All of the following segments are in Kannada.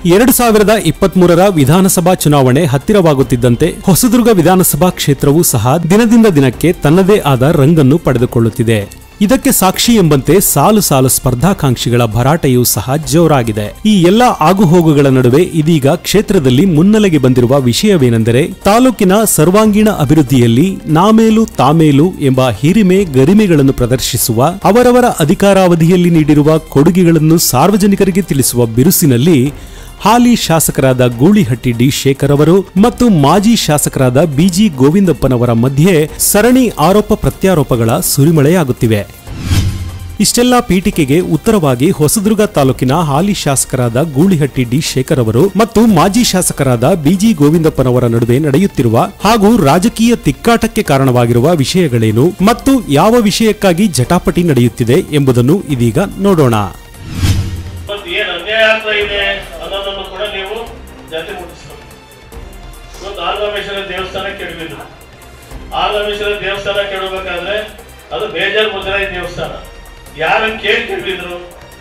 ಎರಡು ಸಾವಿರದ ಇಪ್ಪತ್ಮೂರರ ವಿಧಾನಸಭಾ ಚುನಾವಣೆ ಹತ್ತಿರವಾಗುತ್ತಿದ್ದಂತೆ ಹೊಸದುರ್ಗ ವಿಧಾನಸಭಾ ಕ್ಷೇತ್ರವೂ ಸಹ ದಿನದಿಂದ ದಿನಕ್ಕೆ ತನ್ನದೇ ಆದ ರಂಗನ್ನು ಪಡೆದುಕೊಳ್ಳುತ್ತಿದೆ ಇದಕ್ಕೆ ಸಾಕ್ಷಿ ಎಂಬಂತೆ ಸಾಲು ಸಾಲು ಸ್ಪರ್ಧಾಕಾಂಕ್ಷಿಗಳ ಭರಾಟೆಯೂ ಸಹ ಜೋರಾಗಿದೆ ಈ ಎಲ್ಲಾ ಆಗುಹೋಗುಗಳ ನಡುವೆ ಇದೀಗ ಕ್ಷೇತ್ರದಲ್ಲಿ ಮುನ್ನೆಲೆಗೆ ಬಂದಿರುವ ವಿಷಯವೇನೆಂದರೆ ತಾಲೂಕಿನ ಸರ್ವಾಂಗೀಣ ಅಭಿವೃದ್ಧಿಯಲ್ಲಿ ನಾಮೇಲು ತಾಮೇಲು ಎಂಬ ಹಿರಿಮೆ ಗರಿಮೆಗಳನ್ನು ಪ್ರದರ್ಶಿಸುವ ಅವರವರ ಅಧಿಕಾರಾವಧಿಯಲ್ಲಿ ನೀಡಿರುವ ಕೊಡುಗೆಗಳನ್ನು ಸಾರ್ವಜನಿಕರಿಗೆ ತಿಳಿಸುವ ಬಿರುಸಿನಲ್ಲಿ ಹಾಲಿ ಶಾಸಕರಾದ ಗೂಳಿಹಟ್ಟಿ ಡಿ ಶೇಖರ್ ಅವರು ಮತ್ತು ಮಾಜಿ ಶಾಸಕರಾದ ಬಿಜಿ ಗೋವಿಂದಪ್ಪನವರ ಮಧ್ಯೆ ಸರಣಿ ಆರೋಪ ಪ್ರತ್ಯಾರೋಪಗಳ ಸುರಿಮಳೆಯಾಗುತ್ತಿವೆ ಇಷ್ಟೆಲ್ಲ ಪೀಠಿಕೆಗೆ ಉತ್ತರವಾಗಿ ಹೊಸದುರ್ಗ ತಾಲೂಕಿನ ಹಾಲಿ ಶಾಸಕರಾದ ಗೂಳಿಹಟ್ಟಿ ಡಿ ಶೇಖರ್ ಅವರು ಮತ್ತು ಮಾಜಿ ಶಾಸಕರಾದ ಬಿಜಿ ಗೋವಿಂದಪ್ಪನವರ ನಡುವೆ ನಡೆಯುತ್ತಿರುವ ಹಾಗೂ ರಾಜಕೀಯ ತಿಕ್ಕಾಟಕ್ಕೆ ಕಾರಣವಾಗಿರುವ ವಿಷಯಗಳೇನು ಮತ್ತು ಯಾವ ವಿಷಯಕ್ಕಾಗಿ ಜಟಾಪಟಿ ನಡೆಯುತ್ತಿದೆ ಎಂಬುದನ್ನು ಇದೀಗ ನೋಡೋಣ ಇವತ್ತು ಏನ್ ಅನ್ಯಾಯ ಆಗ್ತಾ ಇದೆ ಅನ್ನೋದನ್ನು ಕೂಡ ನೀವು ಜಾತಿ ಮುಟ್ಟಿಸ್ಬೇಕು ಇವತ್ತು ಆಲರಾಮೇಶ್ವರ ದೇವಸ್ಥಾನ ಕೆಡವಿದ್ರು ಆಲರಾಮೇಶ್ವರ ದೇವಸ್ಥಾನ ಕೆಡಬೇಕಾದ್ರೆ ಅದು ಬೇಜಾರ್ ಮುಜರಾಯಿ ದೇವಸ್ಥಾನ ಯಾರನ್ನ ಕೇಳಿ ಕೆಡವಿದ್ರು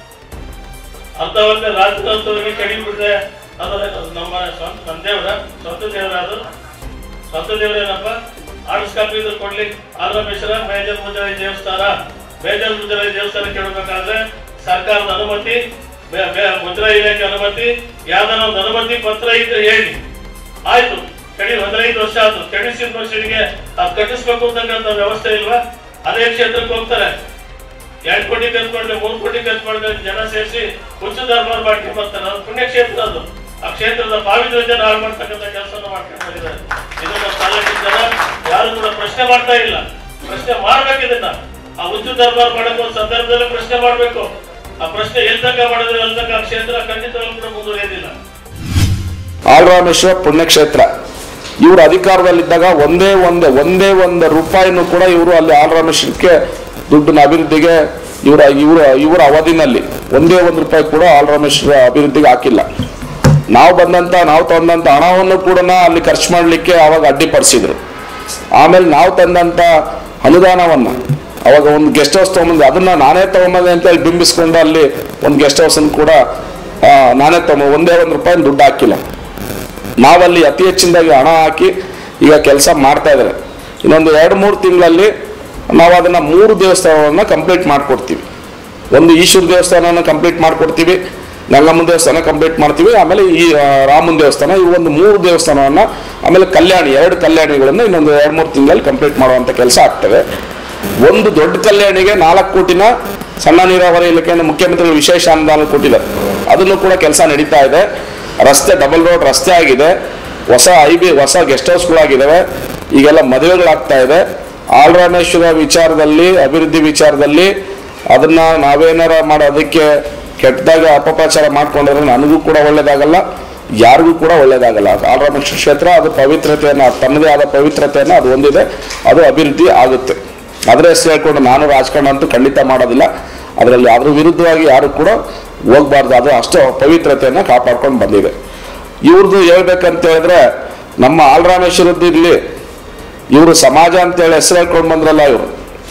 ಅರ್ಥವನ್ನ ರಾತ್ರಿ ಹೊತ್ತವರಿಗೆ ಕಡಿಬಿಟ್ರೆ ಅದರ ನಮ್ಮ ಸ್ವಂತ ನಮ್ಮ ದೇವರ ಸ್ವಂತ ದೇವರ ಅದು ಸ್ವಂತ ದೇವರೇನಪ್ಪ ಆಡಿಸ್ಕೊಂಡಿದ್ರು ಕೊಡ್ಲಿ ಆಲರಾಮೇಶ್ವರ ಬೇಜಾರ್ ಮುಜರಾಯಿ ದೇವಸ್ಥಾನ ಬೇಜಾರ್ ಮುಜರಾಯಿ ದೇವಸ್ಥಾನ ಕೆಡಬೇಕಾದ್ರೆ ಸರ್ಕಾರದ ಅನುಮತಿ ಬೆ- ಬೆ- ಮುದ್ರಾ ಇಲಾಖೆ ಅನುಮತಿ ಯಾವ್ದಾರ ಒಂದು ಅನುಮತಿ ಪತ್ರ ಇದ್ರೆ ಹೇಳಿ ಆಯ್ತು ಕಡಿ ಹದಿನೈದು ವರ್ಷ ಆಯ್ತು ಕಡಿಸಿದ ವರ್ಷಗಳಿಗೆ ಅದು ಕಟ್ಟಿಸ್ಬೇಕು ಅಂತಕ್ಕಂಥ ವ್ಯವಸ್ಥೆ ಇಲ್ವಾ ಅದೇ ಕ್ಷೇತ್ರಕ್ಕೆ ಹೋಗ್ತಾರೆ ಎರಡು ಕೋಟಿ ಖರ್ಚು ಮಾಡಿದ್ರೆ ಮೂರು ಕೋಟಿ ಖರ್ಚು ಮಾಡಿದ್ರೆ ಜನ ಸೇರಿಸಿ ಹುಚ್ಚು ದರ್ಬಾರ್ ಮಾಡ್ಕೊಂಡು ಬರ್ತಾರೆ ಅದು ಪುಣ್ಯಕ್ಷೇತ್ರ ಅದು ಆ ಕ್ಷೇತ್ರದ ಪಾವಿತ್ರ್ಯತೆ ಹಾಳು ಮಾಡ್ತಕ್ಕಂಥ ಕೆಲಸವನ್ನು ಮಾಡ್ಕೊಂಡು ಬಂದಿದ್ದಾರೆ ಇದನ್ನ ತಾಲೂಕಿನ ಜನ ಯಾರು ಕೂಡ ಪ್ರಶ್ನೆ ಮಾಡ್ತಾ ಇಲ್ಲ ಪ್ರಶ್ನೆ ಮಾಡ್ಬೇಕು ಇದನ್ನ ಆ ಹುಚ್ಚು ದರ್ಬಾರ್ ಮಾಡಕ್ಕೆ ಒಂದು ಸಂದರ್ಭದಲ್ಲಿ ಪ್ರಶ್ನೆ ಮಾಡ್ಬೇಕು ಆ ಪ್ರಶ್ನೆ ಎಲ್ ತನಕ ಮಾಡಿದ್ರೆ ಎಲ್ ತನಕ ಆ ಕ್ಷೇತ್ರ ಖಂಡಿತವಾಗ್ಲೂ ಕೂಡ ಮುಂದುವರಿಯೋದಿಲ್ಲ ಆಲ್ರಾಮೇಶ್ವರ ಪುಣ್ಯಕ್ಷೇತ್ರ ಇವರು ಅಧಿಕಾರದಲ್ಲಿದ್ದಾಗ ಒಂದೇ ಒಂದೇ ಒಂದೇ ಒಂದು ರೂಪಾಯಿನೂ ಕೂಡ ಇವರು ಅಲ್ಲಿ ಆಲ್ರಾಮೇಶ್ವರಕ್ಕೆ ದುಡ್ಡಿನ ಅಭಿವೃದ್ಧಿಗೆ ಇವರ ಇವರ ಇವರ ಅವಧಿನಲ್ಲಿ ಒಂದೇ ಒಂದು ರೂಪಾಯಿ ಕೂಡ ಆಲ್ರಾಮೇಶ್ವರ ಅಭಿವೃದ್ಧಿಗೆ ಹಾಕಿಲ್ಲ ನಾವು ಬಂದಂತ ನಾವು ತಂದಂತ ಹಣವನ್ನು ಕೂಡ ಅಲ್ಲಿ ಖರ್ಚು ಮಾಡಲಿಕ್ಕೆ ಅವಾಗ ಅಡ್ಡಿಪಡಿಸಿದ್ರು ಆಮೇಲೆ ನಾವು ತಂದಂತ ಅನುದಾನವನ್ನ ಅವಾಗ ಒಂದು ಗೆಸ್ಟ್ ಹೌಸ್ ತಗೊಂಬಂದೆ ಅದನ್ನ ನಾನೇ ತಗೊಂಬಂದೆ ಅಂತ ಹೇಳಿ ಬಿಂಬಿಸ್ಕೊಂಡು ಅಲ್ಲಿ ಒಂದು ಗೆಸ್ಟ್ ಹೌಸ್ ಕೂಡ ಆ, ನಾನೇ ತಗೊಂಬ ಒಂದೇ ಒಂದು ರೂಪಾಯಿ ದುಡ್ಡು ಹಾಕಿಲ್ಲ ನಾವಲ್ಲಿ ಅತಿ ಹೆಚ್ಚಿನದಾಗಿ ಹಣ ಹಾಕಿ ಈಗ ಕೆಲಸ ಮಾಡ್ತಾ ಇದ್ದಾರೆ ಇನ್ನೊಂದು ಎರಡು ಮೂರು ತಿಂಗಳಲ್ಲಿ ನಾವು ಅದನ್ನ ಮೂರು ದೇವಸ್ಥಾನವನ್ನ ಕಂಪ್ಲೀಟ್ ಮಾಡಿಕೊಡ್ತೀವಿ ಒಂದು ಈಶ್ವರ ದೇವಸ್ಥಾನನ ಕಂಪ್ಲೀಟ್ ಮಾಡಿಕೊಡ್ತೀವಿ ಗಂಗಮ್ಮನ ದೇವಸ್ಥಾನ ಕಂಪ್ಲೀಟ್ ಮಾಡ್ತೀವಿ ಆಮೇಲೆ ಈ ಆ, ರಾಮನ ದೇವಸ್ಥಾನ ಈ ಒಂದು ಮೂರು ದೇವಸ್ಥಾನವನ್ನ ಆಮೇಲೆ ಕಲ್ಯಾಣಿ ಎರಡು ಕಲ್ಯಾಣಿಗಳನ್ನ ಇನ್ನೊಂದು ಎರಡು ಮೂರು ತಿಂಗಳಲ್ಲಿ ಕಂಪ್ಲೀಟ್ ಮಾಡುವಂತ ಕೆಲಸ ಆಗ್ತದೆ ಒಂದು ದೊಡ್ಡ ಕಲ್ಯಾಣಿಗೆ ನಾಲ್ಕು ಕೋಟಿನ ಸಣ್ಣ ನೀರಾವರಿ ಇಲಾಖೆಯಿಂದ ಮುಖ್ಯಮಂತ್ರಿಗಳು ವಿಶೇಷ ಅನುದಾನ ಕೊಟ್ಟಿದ್ದಾರೆ ಅದನ್ನು ಕೂಡ ಕೆಲಸ ನಡೀತಾ ಇದೆ ರಸ್ತೆ ಡಬಲ್ ರೋಡ್ ರಸ್ತೆ ಆಗಿದೆ ಹೊಸ ಐ ಬಿ ಹೊಸ ಗೆಸ್ಟ್ ಹೌಸ್ಗಳಾಗಿದ್ದಾವೆ ಈಗೆಲ್ಲ ಮದುವೆಗಳಾಗ್ತಾ ಇದೆ ಆಲ್ರಾಮೇಶ್ವರ ವಿಚಾರದಲ್ಲಿ ಅಭಿವೃದ್ಧಿ ವಿಚಾರದಲ್ಲಿ ಅದನ್ನ ನಾವೇನಾರ ಮಾಡೋದಕ್ಕೆ ಕೆಟ್ಟದಾಗ ಅಪಪ್ರಚಾರ ಮಾಡ್ಕೊಂಡ್ರೆ ನನಗೂ ಕೂಡ ಒಳ್ಳೇದಾಗಲ್ಲ ಯಾರಿಗೂ ಕೂಡ ಒಳ್ಳೇದಾಗಲ್ಲ ಆಲ್ರಾಮೇಶ್ವರ ಕ್ಷೇತ್ರ ಅದು ಪವಿತ್ರತೆಯನ್ನು ತನ್ನದೇ ಆದ ಪವಿತ್ರತೆಯನ್ನು ಅದು ಹೊಂದಿದೆ ಅದು ಅಭಿವೃದ್ಧಿ ಆಗುತ್ತೆ ಅದರ ಹೆಸರು ಹೇಳ್ಕೊಂಡು ನಾನು ರಾಜಕಾರಣ ಅಂತೂ ಖಂಡಿತ ಮಾಡೋದಿಲ್ಲ ಅದರಲ್ಲಿ ಅದ್ರ ವಿರುದ್ಧವಾಗಿ ಯಾರು ಕೂಡ ಹೋಗ್ಬಾರ್ದು ಅದು ಅಷ್ಟು ಪವಿತ್ರತೆಯನ್ನು ಕಾಪಾಡ್ಕೊಂಡು ಬಂದಿದೆ ಇವ್ರದ್ದು ಹೇಳ್ಬೇಕಂತ ಹೇಳಿದ್ರೆ ನಮ್ಮ ಆಲ್ರಾಮೇಶ್ವರದ್ದು ಇಲ್ಲಿ ಇವರು ಸಮಾಜ ಅಂತೇಳಿ ಹೆಸರು ಹೇಳ್ಕೊಂಡು ಬಂದ್ರಲ್ಲ ಇವರು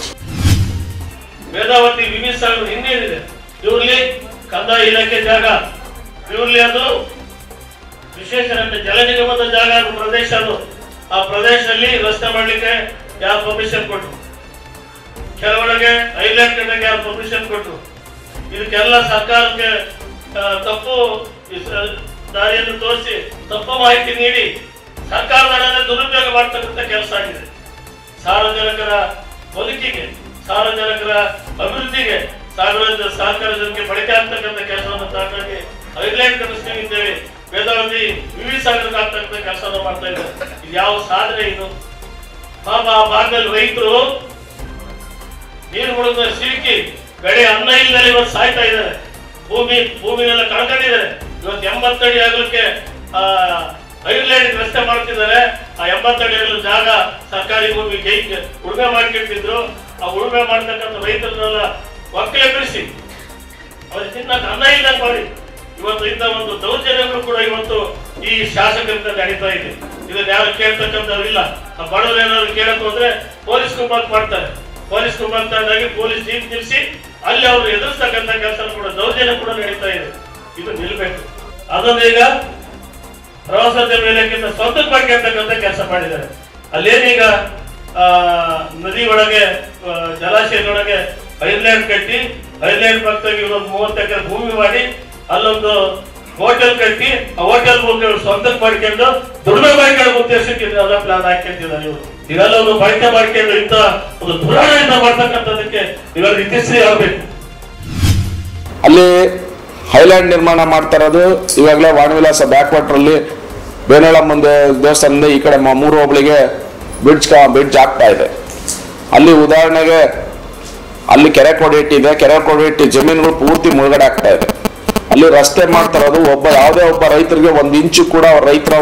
ವೇದಾವತಿ ವಿವಿ ಸಾಗರ ಹಿಂದೇನಿದೆ ಇವ್ರಲ್ಲಿ ಕಂದಾಯ ಇಲಾಖೆ ಜಾಗ ಇವ್ರಲ್ಲಿ ಅದು ವಿಶೇಷ ರಸ್ತೆ ಜಲ ನಿಗಮದ ಜಾಗ ಅದು ಪ್ರದೇಶ ಅದು ಆ ಪ್ರದೇಶದಲ್ಲಿ ರಸ್ತೆ ಮಾಡ್ಲಿಕ್ಕೆ ಯಾರು ಪರ್ಮಿಷನ್ ಕೊಟ್ರು ಕೆಲವೊಳಗೆ ಐಲ್ಯಾಂಡ್ ಕಡೆಗೆ ಯಾರು ಪರ್ಮಿಷನ್ ಕೊಟ್ರು ಇದಕ್ಕೆಲ್ಲ ಸರ್ಕಾರಕ್ಕೆ ಆ, ತಪ್ಪು ಇಸ್- ದಾರಿಯನ್ನು ತೋರಿಸಿ ತಪ್ಪು ಮಾಹಿತಿ ನೀಡಿ ಸರ್ಕಾರದ ಹಣನ ದುರುಪಯೋಗ ಮಾಡ್ತಕ್ಕಂಥ ಕೆಲಸ ಆಗಿದೆ ಸಾರ್ವಜನಿಕರ ಬದುಕಿಗೆ ಸಾರ್ವಜನಿಕರ ಅಭಿವೃದ್ಧಿಗೆ ಸಾರ್ವಜನಿಕ ಸಹಕಾರ ಜನಕ್ಕೆ ಬಳಕೆ ಆಗ್ತಕ್ಕಂಥ ಕೆಲಸವನ್ನು ತಗೊಂಡಾಗಿ ಐಲ್ಯಾಂಡ್ ಕಟ್ಟಿಸ್ಕೊಂಡಿದ್ದೇವೆ ವೇದಾವತಿ ವಿವಿ ಸಾಗರಕ್ಕೆ ಆಗ್ತಕ್ಕಂಥ ಕೆಲಸವನ್ನು ಮಾಡ್ತಾ ಇದ್ದಾರೆ ಇದು ಯಾವ ಸಾಧನೆ ಇದು ಪಾಪ ಆ ಭಾಗದಲ್ಲಿ ರೈತರು ನೀರು ಮುಳುಗ ಸಿಲುಕಿ ಬೆಳೆ ಅನ್ನ ಇಲ್ಲದೆ ಇವತ್ತು ಸಾಯ್ತಾ ಇದ್ದಾರೆ ಭೂಮಿ ಭೂಮಿನೆಲ್ಲ ಕಳ್ಕೊಂಡಿದ್ದಾರೆ ಇವತ್ತು ಎಂಬತ್ತಡಿ ಆಗಲಿಕ್ಕೆ ಆ ಐರ್ಲ್ಯಾಂಡ್ ರಸ್ತೆ ಮಾಡ್ತಿದ್ದಾರೆ ಆ ಎಂಬತ್ತಡಿ ಆಗಲು ಜಾಗ ಸರ್ಕಾರಿ ಭೂಮಿ ಕೈ ಉಳುಮೆ ಮಾಡ್ಕೊಂಡಿದ್ರು ಆ ಉಳುಮೆ ಮಾಡ್ತಕ್ಕಂಥ ರೈತರನ್ನೆಲ್ಲ ಒಕ್ಕಲೆಬ್ಬಿಸಿ ಅವ್ರಿಗೆ ತಿನ್ನಕ್ಕೆ ಅನ್ನ ಇಲ್ಲದಂಗೆ ಮಾಡಿ ಇವತ್ತು ಇಂಥ ಒಂದು ದೌರ್ಜನ್ಯಗಳು ಕೂಡ ಇವತ್ತು ಈ ಶಾಸಕರಿಂದ ನಡೀತಾ ಇದೆ ಇದನ್ನ ಯಾರು ಕೇಳ್ತಕ್ಕಂಥವ್ರು ಇಲ್ಲ ಆ ಬಡವರು ಏನಾದ್ರು ಕೇಳಕ್ ಹೋದ್ರೆ ಪೊಲೀಸ್ ಕುಂಬಾಕ್ ಮಾಡ್ತಾರೆ ಪೊಲೀಸ್ ಕುಂಬಾಕ್ತಾಗಿ ಪೊಲೀಸ್ ಜೀಪ್ ನಿಲ್ಲಿಸಿ ಅಲ್ಲಿ ಅವರು ಎದುರಿಸ್ತಕ್ಕಂಥ ಕೆಲಸ ಕೂಡ ದೌರ್ಜನ್ಯ ಕೂಡ ನಡೀತಾ ಇದೆ ಇದು ನಿಲ್ಬೇಕು ಅದನ್ನು ಈಗ ಪ್ರವಾಸೋದ್ಯಮ ಇಲಾಖೆಯಿಂದ ಸ್ವಂತಕ್ಕೆ ಮಾಡ್ಕೊಂತಕ್ಕಂಥ ಕೆಲಸ ಮಾಡಿದ್ದಾರೆ ಅಲ್ಲೇನೀಗ ಆ, ನದಿ ಒಳಗೆ ಆ, ಜಲಾಶಯದೊಳಗೆ ಐಲ್ಯಾಂಡ್ ಕಟ್ಟಿ ಐಲ್ಯಾಂಡ್ ಪಕ್ಕದಲ್ಲಿ ಇಲ್ಲೊಂದು ಮೂವತ್ತು ಎಕರೆ ಭೂಮಿ ಮಾಡಿ ಅಲ್ಲೊಂದು ಹೋಟೆಲ್ ಕಟ್ಟಿ ಆ ಹೋಟೆಲ್ ಮೂಲಕ ಇವ್ರು ಸ್ವಂತಕ್ಕೆ ಮಾಡ್ಕೊಂಡು ದುಡಿಮೆ ಮಾಡ್ಕೊಳ್ಳೋ ಉದ್ದೇಶಕ್ಕೆ ಇದೆಲ್ಲ ಪ್ಲಾನ್ ಹಾಕ್ಯಂತಿದ್ದಾರೆ ಇವರು ಇದೆಲ್ಲ ಒಂದು ಬಳಕೆ ಮಾಡ್ಕೊಂಡು ಇಂಥ ಒಂದು ದುರಾಣೆಯಿಂದ ಮಾಡ್ತಕ್ಕಂಥದಕ್ಕೆ ಇವೆಲ್ಲ ಇತಿಶ್ರೀ ಆಗ್ಬೇಕು ಅಲ್ಲಿ ಹೈಲ್ಯಾಂಡ್ ನಿರ್ಮಾಣ ಮಾಡ್ತಾ ಇರೋದು ಇವಾಗಲೇ ವಾಣಿವಿಲಾಸ ಬ್ಯಾಕ್ ವಾಟರ್ ಬೇನಳ ಮುಂದೆ ದೇವಸ್ಥಾನದಿಂದ ಈ ಕಡೆ ಮ- ಮೂರು ಹೋಬಳಿಗೆ ಬ್ರಿಡ್ಜ್ ಬ್ರಿಡ್ಜ್ ಆಗ್ತಾ ಇದೆ ಅಲ್ಲಿ ಉದಾಹರಣೆಗೆ ಅಲ್ಲಿ ಕೆರೆ ಕೊಡಿ ಇಟ್ಟಿದೆ ಕೆರೆ ಕೊಡಿ ಇಟ್ಟಿ ಜಮೀನುಗಳು ಪೂರ್ತಿ ಮುಳುಗಡೆ ಆಗ್ತಾ ಇದೆ ಅಲ್ಲಿ ರಸ್ತೆ ಮಾಡ್ತಾ ಇರೋದು ಒಬ್ಬ ಯಾವುದೇ ಒಬ್ಬ ರೈತರಿಗೆ ಒಂದು ಇಂಚು ಕೂಡ ಅವ್ರ ರೈತರ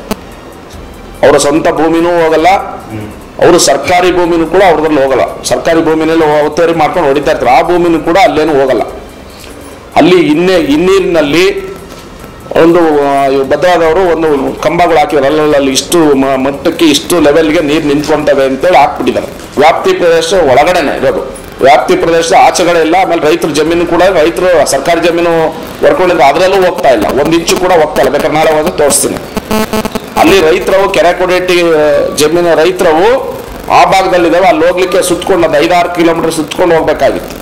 ಅವರ ಸ್ವಂತ ಭೂಮಿನೂ ಹೋಗಲ್ಲ ಅವರು ಸರ್ಕಾರಿ ಭೂಮಿನೂ ಕೂಡ ಅವ್ರದ್ರಲ್ಲಿ ಹೋಗಲ್ಲ ಸರ್ಕಾರಿ ಭೂಮಿನಲ್ಲಿ ಒತ್ತುವರಿ ಮಾಡ್ಕೊಂಡು ಹೊಡಿತಾ ಇರ್ತಾರೆ ಆ ಭೂಮಿನೂ ಕೂಡ ಅಲ್ಲೇನು ಹೋಗಲ್ಲ ಅಲ್ಲಿ ಇನ್ನೇ ಹಿನ್ನೀರಿನಲ್ಲಿ ಒಂದು ಆ, ಇವ್ ಭದ್ರಾದವರು ಒಂದು ಕಂಬಗಳು ಹಾಕಿದ್ರು ಅಲ್ಲಲ್ಲಿ ಅಲ್ಲಿ ಇಷ್ಟು ಮ- ಮಟ್ಟಕ್ಕೆ ಇಷ್ಟು ಲೆವೆಲ್ಗೆ ನೀರು ನಿಂತ್ಕೊಂತವೆ ಅಂತೇಳಿ ಹಾಕ್ಬಿಟ್ಟಿದ್ದಾರೆ ವ್ಯಾಪ್ತಿ ಪ್ರದೇಶ ಒಳಗಡೆನೆ ಇರೋದು ವ್ಯಾಪ್ತಿ ಪ್ರದೇಶ ಆಚೆಗಡೆ ಇಲ್ಲ ಆಮೇಲೆ ರೈತರ ಜಮೀನು ಕೂಡ ರೈತರು ಸರ್ಕಾರಿ ಜಮೀನು ಹೊರ್ಕೊಂಡಿದ್ರೆ ಅದರಲ್ಲೂ ಹೋಗ್ತಾ ಇಲ್ಲ ಒಂದು ಇಂಚು ಕೂಡ ಹೋಗ್ತಾ ಇಲ್ಲ ಬೇಕಾದ್ರೆ ನಾಳೆ ಹೋದ್ರೆ ತೋರಿಸ್ತೀನಿ ಅಲ್ಲಿ ರೈತರವು ಕೆರೆ ಕೊಡೇಟಿ ಜಮೀನು ರೈತರವು ಆ ಭಾಗದಲ್ಲಿದ್ದಾವೆ ಅಲ್ಲಿ ಹೋಗ್ಲಿಕ್ಕೆ ಸುತ್ಕೊಂಡು ಒಂದು ಐದಾರು ಕಿಲೋಮೀಟರ್ ಸುತ್ಕೊಂಡು ಹೋಗ್ಬೇಕಾಗಿತ್ತು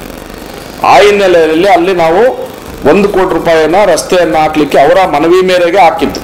ಆ ಹಿನ್ನೆಲೆಯಲ್ಲಿ ಅಲ್ಲಿ ನಾವು ಒಂದು ಕೋಟಿ ರೂಪಾಯಿನ ರಸ್ತೆಯನ್ನು ಹಾಕ್ಲಿಕ್ಕೆ ಅವರ ಮನವಿ ಮೇರೆಗೆ ಹಾಕಿದ್ದು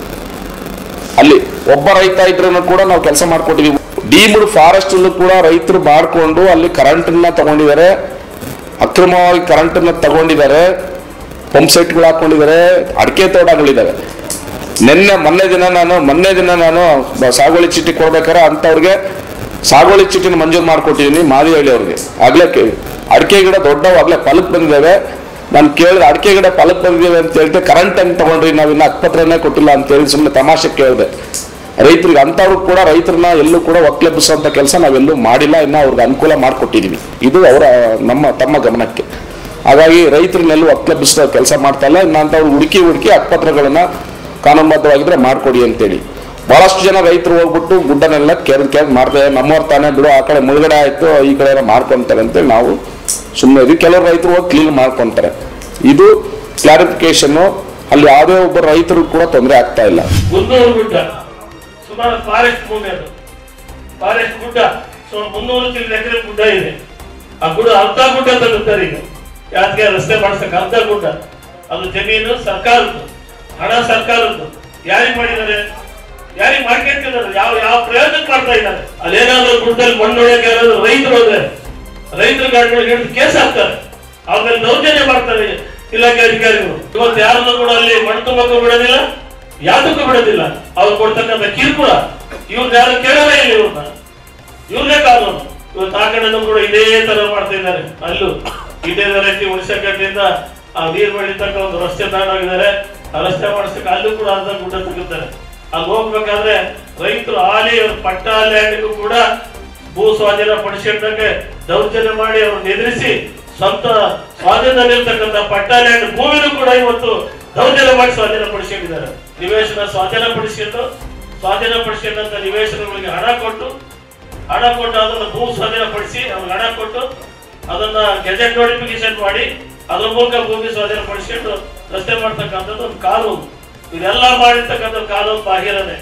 ಅಲ್ಲಿ ಒಬ್ಬ ರೈತ ಇದ್ರೂ ಕೂಡ ನಾವು ಕೆಲಸ ಮಾಡ್ಕೊಟ್ಟಿದೀವಿ ಡೀಮ್ಡ್ ಫಾರೆಸ್ಟ್ ಅಲ್ಲೂ ಕೂಡ ರೈತರು ಮಾಡ್ಕೊಂಡು ಅಲ್ಲಿ ಕರೆಂಟನ್ನ ತಗೊಂಡಿದ್ದಾರೆ ಅಕ್ರಮವಾಗಿ ಕರೆಂಟನ್ನ ತಗೊಂಡಿದ್ದಾರೆ ಪಂಪ್ ಸೆಟ್ಗಳು ಹಾಕೊಂಡಿದ್ದಾರೆ ಅಡಿಕೆ ತೋಟಗಳಿದ್ದಾವೆ ನಿನ್ನೆ ಮೊನ್ನೆ ದಿನ ನಾನು ಮೊನ್ನೆ ದಿನ ನಾನು ಬ- ಸಾಗುವಳಿ ಚೀಟಿ ಕೊಡ್ಬೇಕಾದ್ರೆ ಅಂಥವ್ರಿಗೆ ಸಾಗುವಳಿ ಚೀಟಿನ ಮಂಜೂರು ಮಾಡ್ಕೊಟ್ಟಿದ್ದೀನಿ ಮಾದಿಹಳ್ಳಿ ಅವ್ರಿಗೆ ಆಗ್ಲೇ ಕೇ- ಅಡಿಕೆ ಗಿಡ ದೊಡ್ಡವು ಆಗ್ಲೇ ಫಲಕ್ಕೆ ಬಂದಿದ್ದಾವೆ ನಾನು ಕೇಳಿದೆ ಅಡಿಕೆ ಗಿಡ ಫಲಕ್ಕೆ ಬಂದಿದ್ದಾವೆ ಅಂತ ಹೇಳ್ತೆ ಕರೆಂಟ್ ಹೆಂಗ್ ತಗೊಂಡ್ರಿ ನಾವು ಇನ್ನು ಅಕ್ಪತ್ರನೇ ಕೊಟ್ಟಿಲ್ಲ ಅಂತ ಹೇಳಿ ಸುಮ್ಮನೆ ತಮಾಷೆ ಕೇಳಿದೆ ರೈತರಿಗೆ ಅಂಥವ್ರು ಕೂಡ ರೈತರನ್ನ ಎಲ್ಲೂ ಕೂಡ ಒಕ್ಲೆಬ್ಬಿಸುವಂತ ಕೆಲಸ ನಾವೆಲ್ಲೂ ಮಾಡಿಲ್ಲ ಇನ್ನು ಅವ್ರಿಗೆ ಅನುಕೂಲ ಮಾಡಿಕೊಟ್ಟಿದೀವಿ ಇದು ಅವರ ನಮ್ಮ ತಮ್ಮ ಗಮನಕ್ಕೆ ಹಾಗಾಗಿ ರೈತರನ್ನೆಲ್ಲೂ ಒಕ್ಲೆಬ್ಬಿಸೋ ಕೆಲಸ ಮಾಡ್ತಾ ಇಲ್ಲ ಇನ್ನು ಅಂಥವ್ರು ಹುಡುಕಿ ಹುಡುಕಿ ಅಕ್ಪತ್ರಗಳನ್ನ ಕಾನೂನುಬದ್ಧವಾಗಿದ್ರೆ ಮಾಡ್ಕೊಡಿ ಅಂತೇಳಿ ಬಹಳಷ್ಟು ಜನ ರೈತರು ಹೋಗ್ಬಿಟ್ಟು ಗುಡ್ಡನೆಲ್ಲ ಕೆರೆದು ಕೆರೆದು ಮಾಡ್ತಾರೆ ನಮ್ಮವ್ರ ತಾನೇ ಬಿಡು ಆ ಕಡೆ ಮುಳುಗಡೆ ಆಯ್ತು ಈ ಕಡೆ ಏನೋ ಮಾಡ್ಕೊಂತಾರೆ ಅಂತೇಳಿ ನಾವು ಸುಮ್ಮನೆ ಇದು ಕೆಲವರು ರೈತರು ಹೋಗಿ ಕ್ಲೀನ್ ಮಾಡ್ಕೊಂತಾರೆ ಇದು ಕ್ಲಾರಿಫಿಕೇಶನ್ ಅಲ್ಲಿ ಯಾವುದೇ ಒಬ್ಬ ರೈತರು ಕೂಡ ತೊಂದರೆ ಆಗ್ತಾ ಇಲ್ಲ ಮುನ್ನೂರು ಗುಡ್ಡ ಸುಮಾರು ಫಾರೆಸ್ಟ್ ಭೂಮಿ ಅದು ಫಾರೆಸ್ಟ್ ಗುಡ್ಡ ಸುಮಾರು ಮುನ್ನೂರು ಚಿಲ್ಲರೆ ಎಕರೆ ಗುಡ್ಡ ಇದೆ ಆ ಗುಡ್ಡ ಅರ್ಧ ಗುಡ್ಡ ತಗುತ್ತಾರೆ ಈಗ ಯಾಕೆ ರಸ್ತೆ ಮಾಡ್ಸಕ್ ಅರ್ಧ ಗುಡ್ಡ ಅದು ಜಮೀನು ಸರ್ಕಾರದ್ದು ಹಣ ಸರ್ಕಾರದ್ದು ಯಾರಿಗೆ ಮಾಡಿದ್ದಾರೆ ಯಾರಿಗೆ ಮಾಡ್ಕೊಂತಿದ್ದಾರೆ ಯಾವ ಯಾವ ಪ್ರಯೋಜನಕ್ಕೆ ಮಾಡ್ತಾ ಇದ್ದಾರೆ ಅಲ್ಲೇನಾದ್ರೂ ಗುಡ್ಡಲ್ಲಿ ಮಣ್ಣು ಹೊಡೆಯಕ್ಕೆ ಯಾರಾದ್ರೂ ರೈತರು ಹೋದ್ರೆ ರೈತರ ಗಾಡಿಗಳಿಗೆ ಹಿಡಿದು ಕೇಸ್ ಹಾಕ್ತಾರೆ ಅವ್ರ ಮೇಲೆ ದೌರ್ಜನ್ಯ ಮಾಡ್ತಾರೆ ಇಲಾಖೆ ಅಧಿಕಾರಿಗಳು ಇವತ್ತು ಯಾರನ್ನು ಕೂಡ ಅಲ್ಲಿ ಮಣ್ಣು ತುಂಬಕ್ಕೂ ಬಿಡೋದಿಲ್ಲ ಯಾತಕ್ಕೂ ಬಿಡೋದಿಲ್ಲ ಅವ್ರು ಕೊಡ್ತಕ್ಕಂಥ ಕಿರುಕುಳ ಇವ್ರನ್ನ ಯಾರು ಕೇಳೋದೇ ಇಲ್ಲ ಇವ್ರನ್ನ ಇವ್ರನ್ನೇ ಕಾನೂನು ಇವತ್ತು ಆ ಕಡೆನೂ ಕೂಡ ಇದೇ ತರ ಮಾಡ್ತಾ ಇದ್ದಾರೆ ಅಲ್ಲೂ ಇದೇ ರೀತಿ ಹುಣಸೆಕಟ್ಟಿಂದ ಆ ನೀರು ಬೆಳೀತಕ್ಕ ಒಂದು ರಸ್ತೆ ತಗೊಂಡೋಗಿದ್ದಾರೆ ಆ ರಸ್ತೆ ಮಾಡಿಸಕ್ಕೆ ಅಲ್ಲೂ ಕೂಡ ಅರ್ಧ ಗುಡ್ಡ ತೆಗಿತಾರೆ ಅಲ್ಲಿ ಹೋಗ್ಬೇಕಾದ್ರೆ ರೈತರು ಆಲಿ ಪಟ್ಟ ಲ್ಯಾಂಡ್ಗೂ ಕೂಡ ಭೂ ಸ್ವಾಧೀನ ಪಡಿಸಿದ್ದಕ್ಕೆ ದೌರ್ಜನ್ಯ ಮಾಡಿ ಅವ್ರನ್ನ ಎದುರಿಸಿ ಸ್ವಂತ ಸ್ವಾಧೀನದಲ್ಲಿರ್ತಕ್ಕಂಥ ಪಟ್ಟ ಲ್ಯಾಂಡ್ ಭೂಮಿನೂ ಕೂಡ ಇವತ್ತು ದೌರ್ಜನ್ಯ ಮಾಡಿ ಸ್ವಾಧೀನ ಪಡಿಸಿಕೊಂಡಿದ್ದಾರೆ ನಿವೇಶನ ಸ್ವಾಧೀನ ಪಡಿಸಿದ್ದು ಸ್ವಾಧೀನ ಪಡಿಸಿದಂತ ನಿವೇಶನಗಳಿಗೆ ಹಣ ಕೊಟ್ಟು ಹಣ ಕೊಟ್ಟು ಅದನ್ನ ಭೂ ಸ್ವಾಧೀನ ಪಡಿಸಿ ಅವ್ರಿಗೆ ಹಣ ಕೊಟ್ಟು ಅದನ್ನ ಗೆಜೆಟ್ ನೋಟಿಫಿಕೇಶನ್ ಮಾಡಿ ಅದ್ರ ಮೂಲಕ ಭೂಮಿ ಸ್ವಾಧೀನ ಪಡಿಸ್ಕೊಂಡು ರಸ್ತೆ ಮಾಡ್ತಕ್ಕಂಥದ್ದು ಒಂದು ಕಾನೂನು ಇದೆಲ್ಲ ಮಾಡಿರ್ತಕ್ಕಂಥ ಕಾನೂನು ಬಾಹಿರನೇ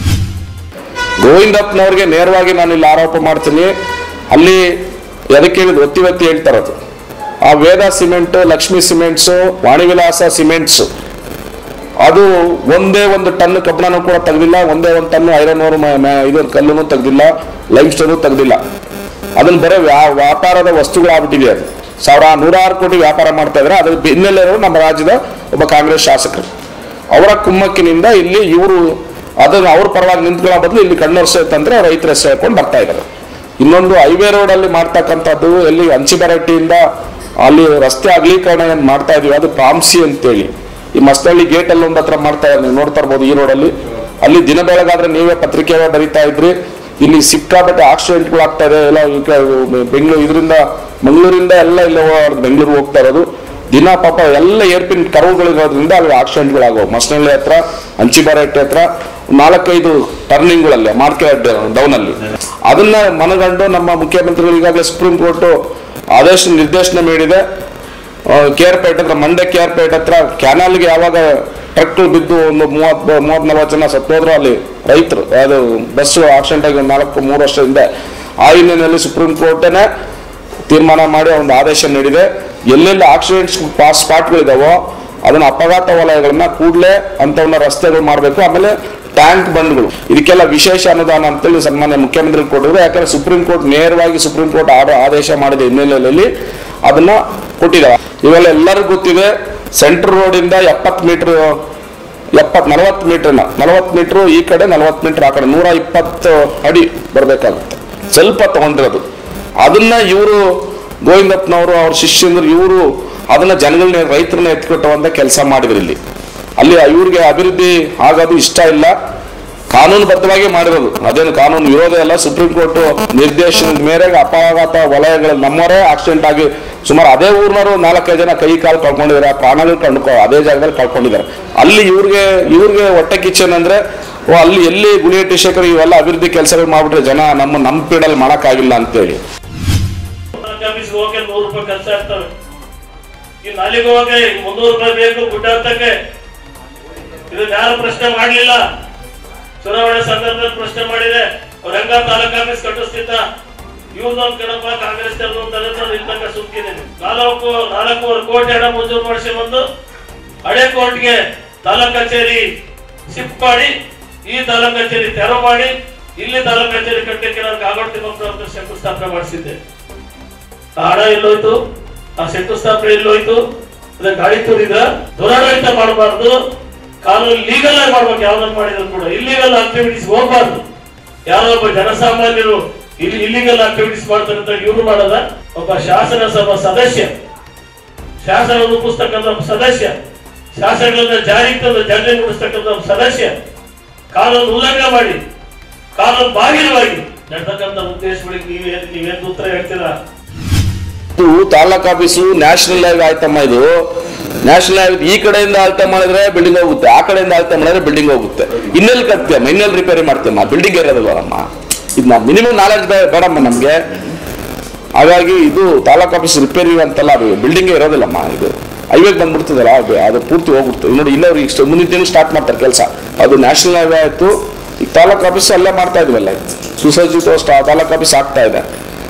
ಗೋವಿಂದಪ್ಪನವ್ರಿಗೆ ನೇರವಾಗಿ ನಾನು ಇಲ್ಲಿ ಆರೋಪ ಮಾಡ್ತೀನಿ ಅಲ್ಲಿ ಎದಕ್ಕೆ ಹೇಳಿದ್ ಒತ್ತಿ ಒತ್ತಿ ಹೇಳ್ತಾ ಇರೋದು ಆ Veda cement Lakshmi cements Vanivilasa cements ಅದು ಒಂದೇ ಒಂದು ಟನ್ ಕಬ್ಬಣನೂ ಕೂಡ ತೆಗ್ದಿಲ್ಲ ಒಂದೇ ಒಂದು ಟನ್ ಐರನ್ ಓರ್ ಇದು ಕಲ್ಲನ್ನು ತೆಗ್ದಿಲ್ಲ ಲೈಮ್ ಸ್ಟೋನು ತೆಗ್ದಿಲ್ಲ ಅದನ್ನ ಬರೀ ವ್ಯಾ- ವ್ಯಾಪಾರದ ವಸ್ತುಗಳಾಗ್ಬಿಟ್ಟಿದೆ ಅದು ಸಾವಿರ ನೂರಾರು ಕೋಟಿ ವ್ಯಾಪಾರ ಮಾಡ್ತಾ ಇದ್ರೆ ಅದ್ರ ಬೆನ್ನೆಲೆಯವರು ನಮ್ಮ ರಾಜ್ಯದ ಒಬ್ಬ ಕಾಂಗ್ರೆಸ್ ಶಾಸಕರು ಅವರ ಕುಮ್ಮಕ್ಕಿನಿಂದ ಇಲ್ಲಿ ಇವರು ಅದನ್ನು ಅವ್ರ ಪರವಾಗಿ ನಿಂತ್ಕೊಳ್ಳೋ ಬದಲು ಇಲ್ಲಿ ಕಣ್ಣೊರ್ಸೆ ತಂದ್ರೆ ರೈತರ ಹೆಸರು ಹೇಳ್ಕೊಂಡು ಬರ್ತಾ ಇದ್ದಾರೆ ಇನ್ನೊಂದು ಹೈವೇ ರೋಡ್ ಅಲ್ಲಿ ಮಾಡ್ತಕ್ಕಂಥದ್ದು ಎಲ್ಲಿ ಹಂಚಿಬರಟ್ಟಿಯಿಂದ ಅಲ್ಲಿ ರಸ್ತೆ ಅಗಲೀಕರಣ ಏನ್ ಮಾಡ್ತಾ ಇದೀವಿ ಅದು ಪಾಮ್ಸಿ ಅಂತೇಳಿ ಈ ಮಸ್ತಳ್ಳಿ ಗೇಟ್ ಅಲ್ಲಿ ಒಂದ್ ಹತ್ರ ಮಾಡ್ತಾ ಇದ್ದಾರೆ ನೀವು ನೋಡ್ತಾ ಇರ್ಬೋದು ಈ ರೋಡಲ್ಲಿ ಅಲ್ಲಿ ದಿನ ಬೆಳಗಾದ್ರೆ ನೀವೇ ಪತ್ರಿಕೆ ಬರೀತಾ ಇದ್ರಿ ಇಲ್ಲಿ ಸಿಕ್ಕಾಪಟ್ಟೆ ಆಕ್ಸಿಡೆಂಟ್ಗಳು ಆಗ್ತಾ ಇದೆ ಎಲ್ಲ ಈ ಕ- ಬೆಂಗಳೂರು ಇದರಿಂದ ಮಂಗಳೂರಿಂದ ಎಲ್ಲ ಇಲ್ಲ ಬೆಂಗಳೂರು ಹೋಗ್ತಾ ಇರೋದು ದಿನ ಪಾಪ ಎಲ್ಲ ಏರ್ಪಿನ್ ಕರುವುಗಳಿರೋದ್ರಿಂದ ಅಲ್ಲಿ ಆಕ್ಸಿಡೆಂಟ್ಗಳಾಗೋ ಮಸ್ನಳ್ಳಿ ಹತ್ರ ಹಂಚಿಬಾರಟ್ಟಿ ಹತ್ರ ನಾಲ್ಕೈದು ಟರ್ನಿಂಗ್ಗಳಲ್ಲಿ ಮಾರ್ಕೆಟ್ ಡೌನ್ ಅಲ್ಲಿ ಅದನ್ನ ಮನಗಂಡು ನಮ್ಮ ಮುಖ್ಯಮಂತ್ರಿಗಳು ಈಗಾಗಲೇ ಸುಪ್ರೀಂ ಕೋರ್ಟ್ ಆದೇಶ ನಿರ್ದೇಶನ ನೀಡಿದೆ ಕೆ ಆರ್ ಪೇಟೆ ಹತ್ರ ಮಂಡ್ಯ ಕೆ ಆರ್ ಪೇಟೆ ಹತ್ರ ಕ್ಯಾನಲ್ಗೆ ಯಾವಾಗ ಟ್ರಕ್ ಬಿದ್ದು ಒಂದು ಮೂವತ್ ಮೂವತ್ ನಲ್ವತ್ತು ಜನ ಸತ್ತೋದ್ರು ಅಲ್ಲಿ ರೈತರು ಅದು ಬಸ್ ಆಕ್ಸಿಡೆಂಟ್ ಆಗಿ ಒಂದು ನಾಲ್ಕು ಮೂರು ವರ್ಷ ಹಿಂದೆ ಆ ಹಿನ್ನೆಲೆಯಲ್ಲಿ ಸುಪ್ರೀಂ ಕೋರ್ಟೇನೆ ತೀರ್ಮಾನ ಮಾಡಿ ಒಂದು ಆದೇಶ ನೀಡಿದೆ ಎಲ್ಲೆಲ್ಲಿ ಆಕ್ಸಿಡೆಂಟ್ಸ್ ಸ್ಪಾಟ್ಗಳಿದಾವೋ ಅದನ್ನ ಅಪಘಾತ ವಲಯಗಳನ್ನ ಕೂಡಲೇ ಅಂತವನ್ನ ರಸ್ತೆಗಳು ಮಾಡಬೇಕು ಆಮೇಲೆ ಟ್ಯಾಂಕ್ ಬಂಡ್ಗಳು ಇದಕ್ಕೆಲ್ಲ ವಿಶೇಷ ಅನುದಾನ ಅಂತೇಳಿ ಸನ್ಮಾನ್ಯ ಮುಖ್ಯಮಂತ್ರಿ ಕೊಟ್ಟಿದ್ರು ಯಾಕಂದ್ರೆ ಸುಪ್ರೀಂ ಕೋರ್ಟ್ ನೇರವಾಗಿ ಸುಪ್ರೀಂ ಕೋರ್ಟ್ ಆಡ- ಆದೇಶ ಮಾಡಿದ ಹಿನ್ನೆಲೆಯಲ್ಲಿ ಅದನ್ನ ಕೊಟ್ಟಿದ್ದಾರೆ ಇವೆಲ್ಲ ಎಲ್ಲರಿಗೂ ಗೊತ್ತಿದೆ ಸೆಂಟ್ರಲ್ ರೋಡ್ ಇಂದ ಎಪ್ಪತ್ತು ಮೀಟರ್ ಎಪ್ಪತ್ ನಲವತ್ತು ಮೀಟರ್ನ ನಲವತ್ತು ಮೀಟರ್ ಈ ಕಡೆ ನಲವತ್ತು ಮೀಟರ್ ಆ ಕಡೆ ನೂರ ಇಪ್ಪತ್ತು ಅಡಿ ಬರಬೇಕಾಗುತ್ತೆ ಸ್ವಲ್ಪ ತಗೊಂಡಿರೋದು ಅದನ್ನ ಇವರು ಗೋವಿಂದಪ್ಪನವರು ಅವ್ರ ಶಿಷ್ಯಂದ್ರು ಇವರು ಅದನ್ನ ಜನಗಳನ್ನ ರೈತರನ್ನ ಎತ್ಕೊಟ್ಟುವಂತ ಕೆಲಸ ಮಾಡಿದ್ರು ಇಲ್ಲಿ ಅಲ್ಲಿ ಇವ್ರಿಗೆ ಅಭಿವೃದ್ಧಿ ಆಗೋದು ಇಷ್ಟ ಇಲ್ಲ ಕಾನೂನುಬದ್ಧವಾಗಿ ಮಾಡಿರೋದು ಅದೇನು ಕಾನೂನು ವಿರೋಧ ಅಲ್ಲ ಸುಪ್ರೀಂ ಕೋರ್ಟ್ ನಿರ್ದೇಶನದ ಮೇರೆಗೆ ಅಪಘಾತ ವಲಯಗಳು ನಮ್ಮವರೇ ಆಕ್ಸಿಡೆಂಟ್ ಆಗಿ ಸುಮಾರು ಅದೇ ಊರ್ನವರು ನಾಲ್ಕೈದು ಜನ ಕೈ ಕಾಲು ಕಳ್ಕೊಂಡಿದ್ದಾರೆ ಪ್ರಾಣಗಳು ಕಂಡುಕೊ ಅದೇ ಜಾಗದಲ್ಲಿ ಕಳ್ಕೊಂಡಿದ್ದಾರೆ ಅಲ್ಲಿ ಇವ್ರಿಗೆ ಇವ್ರಿಗೆ ಹೊಟ್ಟೆ ಕಿಚ್ಚನ್ ಅಂದ್ರೆ ಓ ಅಲ್ಲಿ ಎಲ್ಲಿ ಗುಳಿಯಟ್ಟಿ ಶೇಖರ್ ಇವೆಲ್ಲ ಅಭಿವೃದ್ಧಿ ಕೆಲಸಗಳು ಮಾಡ್ಬಿಟ್ರೆ ಜನ ನಮ್ಮ ನಮ್ಮ ಪೀಡಲ್ಲಿ ಮಾಡಕ್ಕಾಗಿಲ್ಲ ಅಂತೇಳಿ ಆಫೀಸ್ಗೆ ಹೋಗಿ ನೂರು ರೂಪಾಯಿ ಖರ್ಚು ಆಗ್ತವೆ ಇನ್ನು ಅಲ್ಲಿಗೆ ಹೋಗಿ ಮುನ್ನೂರು ರೂಪಾಯಿ ಬೇಕು ಗುಡ್ಡ ಹತ್ತಕ್ಕೆ ಇದು ಯಾರು ಪ್ರಶ್ನೆ ಮಾಡ್ಲಿಲ್ಲ ಚುನಾವಣೆ ಸಂದರ್ಭದಲ್ಲಿ ಪ್ರಶ್ನೆ ಮಾಡಿದೆ ಅವ್ರ ಹೆಂಗ ತಾಲೂಕ್ ಆಫೀಸ್ ಕಟ್ಟಿಸ್ತಿದ್ದ ಇವ್ರದೊಂದು ಕಣಪ್ಪ ಕಾಂಗ್ರೆಸ್ ನಿಲ್ತಕ್ಕ ಸುತ್ತಿದ್ದೀನಿ ನಾಲ್ಕು ನಾಲ್ಕೂವರೆ ಕೋಟಿ ಹಣ ಮಂಜೂರು ಮಾಡಿಸಿ ಬಂದು ಹಳೆ ಕೋರ್ಟ್ಗೆ ತಾಲೂಕ್ ಕಚೇರಿ ಶಿಫ್ಟ್ ಮಾಡಿ ಈ ತಾಲೂಕ್ ಕಚೇರಿ ತೆರವು ಮಾಡಿ ಇಲ್ಲಿ ತಾಲೂಕ್ ಕಚೇರಿ ಕಟ್ಟಲಿಕ್ಕೆ ನಾನು ಕಾಗೋಡು ತಿಮ್ಮಪ್ಪನವ್ರ ಶಂಕುಸ್ಥಾಪನೆ ಮಾಡಿಸಿದ್ದೆ ಆ ಹಣ ಎಲ್ಲೋಯ್ತು ಆ ಶಂಕುಸ್ಥಾಪನೆ ಎಲ್ಲೋಯ್ತು ಅದೇ ಗಾಡಿ ತೂರಿದ ದುರಾಡಳಿತ ಮಾಡಬಾರ್ದು ಕಾನೂನು ಲೀಗಲ್ ಆಗಿ ಮಾಡ್ಬೇಕು ಯಾವ್ದನ್ನ ಮಾಡಿದ್ರು ಕೂಡ ಇಲ್ಲಿಗಲ್ ಆಕ್ಟಿವಿಟೀಸ್ ಹೋಗ್ಬಾರ್ದು ಯಾರೋ ಒಬ್ಬ ಜನಸಾಮಾನ್ಯರು ಇಲ್ಲಿ ಇಲ್ಲಿಗಲ್ ಆಕ್ಟಿವಿಟೀಸ್ ಮಾಡ್ತಾರಂತ ಇವ್ರು ಮಾಡದ ಒಬ್ಬ ಶಾಸನ ಸಭಾ ಸದಸ್ಯ ಶಾಸನ ರೂಪಿಸ್ತಕ್ಕಂಥ ಒಬ್ಬ ಸದಸ್ಯ ಶಾಸನಗಳನ್ನ ಜಾರಿಗೆ ತಂದು ಜಾರಿಗೆ ಮೂಡಿಸ್ತಕ್ಕಂಥ ಒಬ್ಬ ಸದಸ್ಯ ಕಾನೂನು ಉಲ್ಲಂಘನೆ ಮಾಡಿ ಕಾನೂನು ಬಾಹಿರವಾಗಿ ನಡ್ತಕ್ಕಂಥ ಉದ್ದೇಶಗಳಿಗೆ ನೀವೇನ್ ನೀವೇನ್ ಉತ್ತರ ಹೇಳ್ತೀರಾ ಇದು ತಾಲೂಕ್ ಆಫೀಸು ನ್ಯಾಷನಲ್ ಹೈವೇ ಆಯ್ತಮ್ಮ ಇದು ನ್ಯಾಷನಲ್ ಹೈವೇ ಈ ಕಡೆಯಿಂದ ಅಳತೆ ಮಾಡಿದ್ರೆ ಬಿಲ್ಡಿಂಗ್ ಹೋಗುತ್ತೆ ಆ ಕಡೆಯಿಂದ ಅಳತೆ ಮಾಡಿದ್ರೆ ಬಿಲ್ಡಿಂಗ್ ಹೋಗುತ್ತೆ ಇನ್ನೆಲ್ಲಿ ಕಟ್ತೀಯಮ್ಮ ಇನ್ನೆಲ್ಲಿ ರಿಪೇರಿ ಮಾಡ್ತೀಯಮ್ಮ ಬಿಲ್ಡಿಂಗ್ ಇರೋದಲ್ವಮ್ಮ ಇದು ನಾವು ಮಿನಿಮಮ್ ನಾಲೆಜ್ ಬೇಡಮ್ಮ ನಮಗೆ ಹಾಗಾಗಿ ಇದು ತಾಲೂಕ್ ಆಫೀಸ್ ರಿಪೇರಿ ಅಂತಲ್ಲ ಅದು ಬಿಲ್ಡಿಂಗ್ ಇರೋದಿಲ್ಲಮ್ಮ ಇದು ಹೈವೇಗೆ ಬಂದ್ಬಿಡ್ತದಲ್ಲ ಅದು ಅದು ಪೂರ್ತಿ ಹೋಗ್ಬಿಡ್ತು ಈಗ ನೋಡಿ ಇಲ್ಲವ್ರು ಈಗ ಮುಂದಿನ ತಿಂಗಳು ಸ್ಟಾರ್ಟ್ ಮಾಡ್ತಾರೆ ಕೆಲಸ ಅದು ನ್ಯಾಷನಲ್ ಹೈವೇ ಆಯ್ತು ಈಗ ತಾಲೂಕ್ ಆಫೀಸ್ ಅಲ್ಲೇ ಮಾಡ್ತಾ ಇದ್ವಲ್ಲ ಸುಸಜ್ಜಿತ ಸ್ಟಾ- ತಾಲೂಕ್ ಆಫೀಸ್ ಆಗ್ತಾ ಇದೆ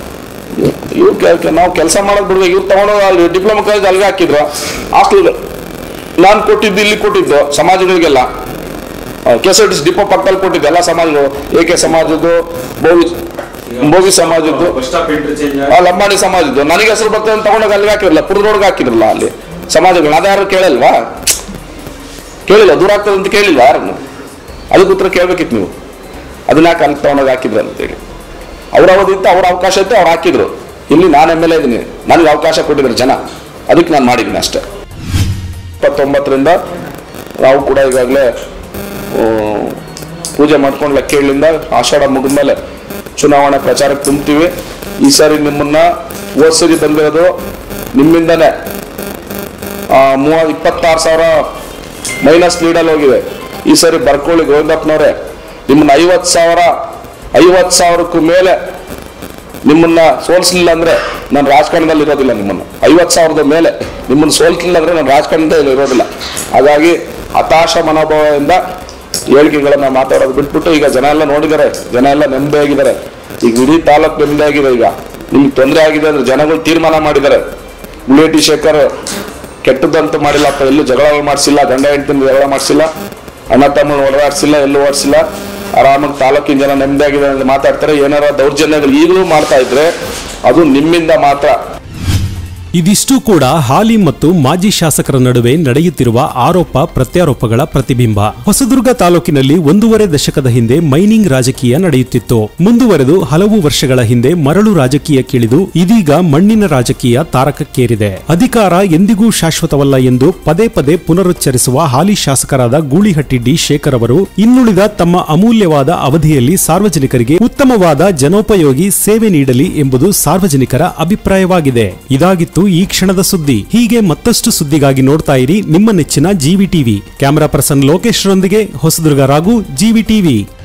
ಇವ್ರು ಕೆ- ನಾವು ಕೆಲಸ ಮಾಡೋದು ಬಿಡುವ ಇವ್ರು ತಗೊಂಡು ಅಲ್ಲಿ ಡಿಪ್ಲೊಮಾ ಕಾಲೇಜ್ ಅಲ್ಲಿಗೆ ಹಾಕಿದ್ರು ಹಾಸ್ಟೆಲ್ ನಾನು ಕೊಟ್ಟಿದ್ದು ಇಲ್ಲಿ ಕೊಟ್ಟಿದ್ದು ಸಮಾಜಗಳಿಗೆಲ್ಲ K S R T C depot ಪಕ್ಕದಲ್ಲಿ ಕೊಟ್ಟಿದ್ದು ಎಲ್ಲ ಸಮಾಜಗಳು ಎ ಕೆ ಸಮಾಜದ್ದು ಬೋವಿ ಬೋವಿ ಸಮಾಜದ್ದು ಬಸ್ ಸ್ಟಾಪ್ ಇಂಟರ್ಚೇಂಜ್ ಆ ಲಂಬಾಣಿ ಸಮಾಜದ್ದು ನನಗೆ ಹೆಸರು ಬರ್ತದೆ ಅಂತ ತಗೊಂಡೋಗಿ ಅಲ್ಲಿಗೆ ಹಾಕಿರಲ್ಲ ಪುರದೊಳಗೆ ಹಾಕಿದ್ರಲ್ಲ ಅಲ್ಲಿ ಸಮಾಜಗಳು ಅದ್ಯಾರು ಕೇಳಲ್ವಾ ಕೇಳಿಲ್ಲ ದೂರ ಆಗ್ತದೆ ಅಂತ ಕೇಳಿಲ್ಲ ಯಾರನ್ನು ಅದಕ್ಕೆ ಉತ್ತರ ಕೇಳ್ಬೇಕಿತ್ತು ನೀವು ಅದನ್ನ ಯಾಕೆ ಅಲ್ಲಿ ತಗೊಂಡೋಗಿ ಹಾಕಿದ್ರು ಅಂತೇಳಿ ಅವ್ರ ಅವಧಿ ಇತ್ತು ಅವ್ರ ಅವಕಾಶ ಇತ್ತು ಅವ್ರು ಹಾಕಿದ್ರು ಇಲ್ಲಿ ನಾನು ಎಮ್ ಎಲ್ ಎ ಇದ್ದೀನಿ ನನಗೆ ಅವಕಾಶ ಕೊಟ್ಟಿದ್ರು ಜನ ಅದಕ್ಕೆ ನಾನು ಮಾಡಿದ್ದೀನಿ ಅಷ್ಟೇ ಇಪ್ಪತ್ತೊಂಬತ್ತರಿಂದ ನಾವು ಕೂಡ ಈಗಾಗಲೇ ಪೂಜೆ ಮಾಡ್ಕೊಂಡು ಲೆಕ್ಕೇಳಿಂದ ಆಷಾಢ ಮುಗಿದ್ಮೇಲೆ ಚುನಾವಣೆ ಪ್ರಚಾರಕ್ಕೆ ತುಂಬ್ತೀವಿ ಈ ಸಾರಿ ನಿಮ್ಮನ್ನ ಹೋದ್ ಸರಿ ಬಂದಿರೋದು ನಿಮ್ಮಿಂದನೇ ಮೂವ ಇಪ್ಪತ್ತಾರು ಸಾವಿರ ಮೈನಸ್ ಲೀಡಲ್ಲಿ ಹೋಗಿವೆ ಈ ಸರಿ ಬರ್ಕೊಳ್ಳಿ ಗೋವಿಂದಪ್ಪನವ್ರೆ ನಿಮ್ಮನ್ನ ಐವತ್ತು ಸಾವಿರ ಐವತ್ತು ಸಾವಿರಕ್ಕೂ ಮೇಲೆ ನಿಮ್ಮನ್ನ ಸೋಲಿಸಲಿಲ್ಲ ಅಂದ್ರೆ ನಾನು ರಾಜಕಾರಣದಲ್ಲಿ ಇರೋದಿಲ್ಲ ನಿಮ್ಮನ್ನು ಐವತ್ತು ಸಾವಿರದ ಮೇಲೆ ನಿಮ್ಮನ್ನು ಸೋಲಿಸಲಿಲ್ಲ ಅಂದ್ರೆ ನಾನು ರಾಜಕಾರಣದಲ್ಲಿ ಇರೋದಿಲ್ಲ ಹಾಗಾಗಿ ಹತಾಶ ಮನೋಭಾವದಿಂದ ಹೇಳಿಕೆಗಳನ್ನ ಮಾತಾಡೋದು ಬಿಟ್ಬಿಟ್ಟು ಈಗ ಜನ ಎಲ್ಲ ನೋಡಿದ್ದಾರೆ ಜನ ಎಲ್ಲ ನೆಮ್ಮದಿಯಾಗಿದ್ದಾರೆ ಈಗ ಇಡೀ ತಾಲೂಕು ನೆಮ್ಮದಿಯಾಗಿದೆ ಈಗ ನಿಮ್ಗೆ ತೊಂದರೆ ಆಗಿದೆ ಅಂದ್ರೆ ಜನಗಳು ತೀರ್ಮಾನ ಮಾಡಿದ್ದಾರೆ ಗುಳೇಟಿ ಶೇಖರ್ ಕೆಟ್ಟದಂತೂ ಮಾಡಿಲ್ಲಪ್ಪ ಎಲ್ಲೂ ಜಗಳ ಮಾಡಿಸಿಲ್ಲ ಗಂಡ ಹೆಂಡತಿನ ಜಗಳ ಮಾಡಿಸಿಲ್ಲ ಅಣ್ಣ ತಮ್ಮನ ಓಡಾಡಿಸಿಲ್ಲ ಎಲ್ಲೂ ಓಡಿಸಿಲ್ಲ ಆರಾಮಾಗಿ ತಾಲೂಕಿನ ಜನ ನೆಮ್ಮದಿಯಾಗಿದೆ ಅಂತ ಮಾತಾಡ್ತಾರೆ ಏನಾರ ದೌರ್ಜನ್ಯಗಳು ಈಗಲೂ ಮಾಡ್ತಾ ಇದ್ರೆ ಅದು ನಿಮ್ಮಿಂದ ಮಾತ್ರ ಇದಿಷ್ಟು ಕೂಡ ಹಾಲಿ ಮತ್ತು ಮಾಜಿ ಶಾಸಕರ ನಡುವೆ ನಡೆಯುತ್ತಿರುವ ಆರೋಪ ಪ್ರತ್ಯಾರೋಪಗಳ ಪ್ರತಿಬಿಂಬ ಹೊಸದುರ್ಗ ತಾಲೂಕಿನಲ್ಲಿ ಒಂದೂವರೆ ದಶಕದ ಹಿಂದೆ ಮೈನಿಂಗ್ ರಾಜಕೀಯ ನಡೆಯುತ್ತಿತ್ತು ಮುಂದುವರೆದು ಹಲವು ವರ್ಷಗಳ ಹಿಂದೆ ಮರಳು ರಾಜಕೀಯಕ್ಕಿಳಿದು ಇದೀಗ ಮಣ್ಣಿನ ರಾಜಕೀಯ ತಾರಕಕ್ಕೇರಿದೆ ಅಧಿಕಾರ ಎಂದಿಗೂ ಶಾಶ್ವತವಲ್ಲ ಎಂದು ಪದೇ ಪದೇ ಪುನರುಚ್ಚರಿಸುವ ಹಾಲಿ ಶಾಸಕರಾದ ಗೂಳಿಹಟ್ಟಿ ಡಿ ಶೇಖರ್ ಅವರು ಇನ್ನುಳಿದ ತಮ್ಮ ಅಮೂಲ್ಯವಾದ ಅವಧಿಯಲ್ಲಿ ಸಾರ್ವಜನಿಕರಿಗೆ ಉತ್ತಮವಾದ ಜನೋಪಯೋಗಿ ಸೇವೆ ನೀಡಲಿ ಎಂಬುದು ಸಾರ್ವಜನಿಕರ ಅಭಿಪ್ರಾಯವಾಗಿದೆ ಇದಾಗಿತ್ತು ಈ ಕ್ಷಣದ ಸುದ್ದಿ ಹೀಗೆ ಮತ್ತಷ್ಟು ಸುದ್ದಿಗಾಗಿ ನೋಡ್ತಾ ಇರಿ ನಿಮ್ಮ ನೆಚ್ಚಿನ GV TV camera person Lokesh ರೊಂದಿಗೆ ಹೊಸದುರ್ಗ ರಾಘು ಜಿವಿ ಟಿವಿ